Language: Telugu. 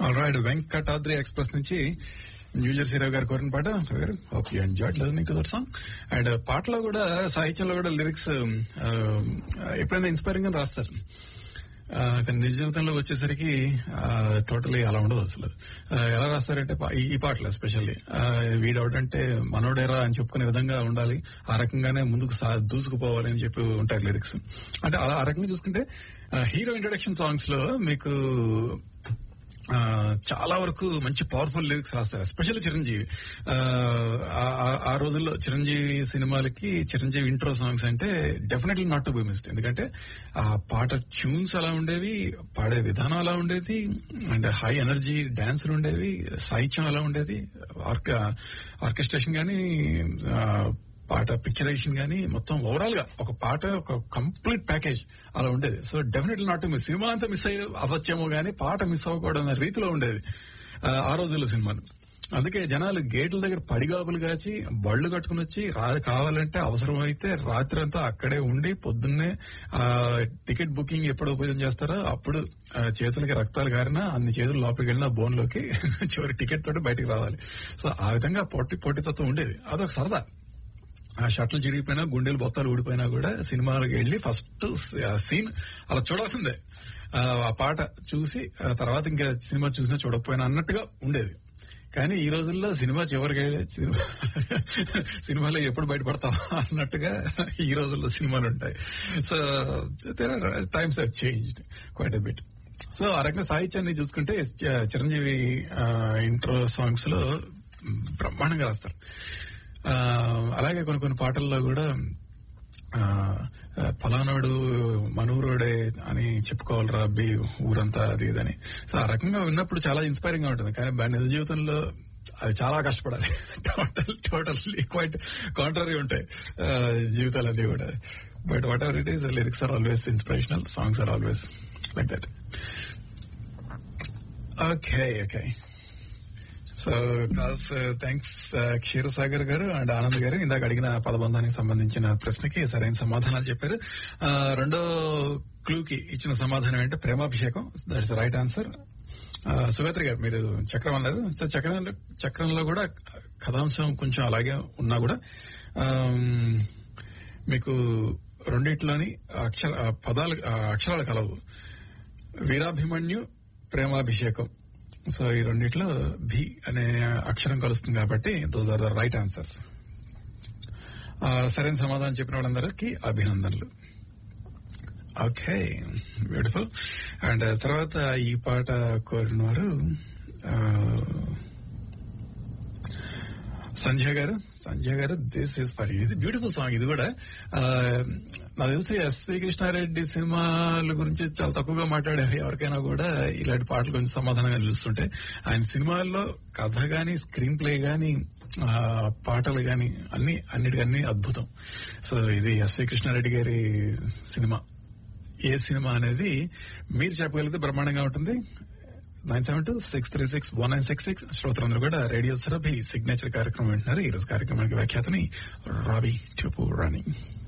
ఆల్రైట్ వెంకటాద్రి ఎక్స్ప్రెస్ నుంచి న్యూ జెర్సీ రావు గారు కోరిన పాట hope you enjoyed listening to that song and పాటలో కూడా సాహిత్యంలో కూడా లిరిక్స్ ఎప్పుడైనా ఇన్స్పైరింగ్ గా రాస్తారు ఆ, కానీ నిజ జీవితంలో వచ్చేసరికి టోటలీ అలా ఉండదు అసలు ఆ, ఎలా రాస్తారంటే పా- ఈ- ఈ పాటలు ఎస్పెషల్లీ వీడవుడంటే మనోడేరా అని చెప్పుకునే విధంగా ఉండాలి ఆ రకంగానే ముందుకు సా- దూసుకుపోవాలి అని చెప్పి ఉంటాయి లిరిక్స్ అంటే అలా ఆ రకంగా చూసుకుంటే హీరో ఇంట్రడక్షన్ సాంగ్స్ లో మీకు ఆ, చాలా వరకు మంచి పవర్ఫుల్ లిరిక్స్ రాస్తారు ఎస్పెషల్లీ చిరంజీవి ఆ, ఆ- ఆ- ఆ రోజుల్లో చిరంజీవి సినిమాలకి చిరంజీవి ఇంట్రో సాంగ్స్ అంటే definitely not to be missed ఎందుకంటే ఆ పాట ట్యూన్స్ అలా ఉండేవి పాడే విధానం అలా ఉండేది అండ్ హై ఎనర్జీ డాన్సులు ఉండేవి సాహిత్యం అలా ఉండేది ఆర్క ఆర్కెస్ట్రేషన్ గానీ ఆ, పాట పిక్చరైజేషన్ గానీ మొత్తం ఓవరాల్ గా ఒక పాట ఒక కంప్లీట్ ప్యాకేజ్ అలా ఉండేది సో డెఫినెట్లీ నాట్ మిస్ సినిమా అంతా మిస్ అయ్యి అవ్వచ్చేమో గానీ పాట మిస్ అవ్వకూడదు అన్న రీతిలో ఉండేది ఆ, ఆ రోజుల్లో సినిమాలు అందుకే జనాలు గేట్ల దగ్గర పడిగాపులు కాచి బళ్ళు కట్టుకుని వచ్చి రా కావాలంటే అవసరమైతే రాత్రి అంతా అక్కడే ఉండి పొద్దున్నే ఆ టికెట్ బుకింగ్ ఎప్పుడు ఉపయోగం చేస్తారో అప్పుడు ఆ, చేతులకి రక్తాలు కారినా అన్ని చేతులు లోపలికి వెళ్ళిన బోన్ లోకి చివరి టికెట్ తోటి బయటకు రావాలి సో ఆ విధంగా పొట్టి పొట్టితత్వం ఉండేది అదొక సరదా ఆ షర్ట్లు చిరిగిపోయినా గుండెలు బొత్తాలు ఊడిపోయినా కూడా సినిమాలకు వెళ్ళి ఫస్ట్ సీన్ అలా చూడాల్సిందే ఆ, ఆ పాట చూసి ఆ తర్వాత ఇంకా సినిమా చూసినా చూడకపోయినా అన్నట్టుగా ఉండేది కానీ ఈ రోజుల్లో సినిమా చివరికి వెళ్ళి సినిమా సినిమాలో ఎప్పుడు బయటపడతాం అన్నట్టుగా ఈ రోజుల్లో సినిమాలు ఉంటాయి so times have change quite bit so ఆ రకంగా సాహిత్యాన్ని చూసుకుంటే చ- చిరంజీవి ఇంట్రో సాంగ్స్ లో బ్రహ్మాండంగా రాస్తారు ఆ, అలాగే కొన్ని కొన్ని పాటల్లో కూడా ఆ, ఫలానాడు మనూరోడే అని చెప్పుకోవాలిరా అబ్బి ఊరంతా అది ఇదని సో ఆ రకంగా విన్నప్పుడు చాలా ఇన్స్పైరింగ్ గా ఉంటుంది కానీ బా- నిజ జీవితంలో అది చాలా కష్టపడాలి టోటల్ టోటల్లీ క్వైట్ కాంట్రరీ ఉంటాయి ఆ, జీవితాలన్నీ కూడా but whatever it is lyrics are always inspirational songs are always like that okay okay so calls thanks Ksheerasagar garu and Anand గారు ఇందాక అడిగిన పదబంధానికి సంబంధించిన ప్రశ్నకి సరైన సమాధానాలు చెప్పారు ఆ, రెండో క్లూకి ఇచ్చిన సమాధానం ఏంటంటే Premabhishekam that's right answer Sugatri garu మీరు చక్రం అన్నారు సో చక్రం చక్రంలో కూడా కథాంశం కొంచెం అలాగే ఉన్నా కూడా ఆమ్, మీకు రెండిట్లోని అక్షర ఆ, పదాలు ఆ, అక్షరాలు కలవు వీరాభిమన్యు ప్రేమాభిషేకం సో ఈ రెండిట్లో భి అనే అక్షరం కలుస్తుంది కాబట్టి those are the right answers సరైన సమాధానం చెప్పిన వాళ్ళందరికీ అభినందనలు ఓకే బ్యూటిఫుల్ అండ్ తర్వాత ఈ పాట కోరిన వారు ఆ, Sanjay garu Sanjay garu this is for ఇది బ్యూటిఫుల్ సాంగ్ ఇది కూడా ఆ, నాకు తెలిసి ఎస్వి కృష్ణారెడ్డి సినిమాల గురించి చాలా తక్కువగా మాట్లాడే ఎవరికైనా కూడా ఇలాంటి పాటలు కొంచెం సమాధానంగా నిలుస్తుంటే ఆయన సినిమాల్లో కథ గాని స్క్రీన్ ప్లే గాని ఆ, పాటలు గాని అన్ని అన్నిటికన్నీ అద్భుతం సో ఇది ఎస్వి కృష్ణారెడ్డి గారి సినిమా ఏ సినిమా అనేది మీరు చెప్పగలిగితే బ్రహ్మాండంగా ఉంటుంది nine seven two six three six one nine six six శ్రోతలందరూ కూడా రేడియో సురభి సిగ్నేచర్ కార్యక్రమం వింటున్నారు ఈ రోజు కార్యక్రమానికి వ్యాఖ్యాతని రాబీ టూపు రన్నింగ్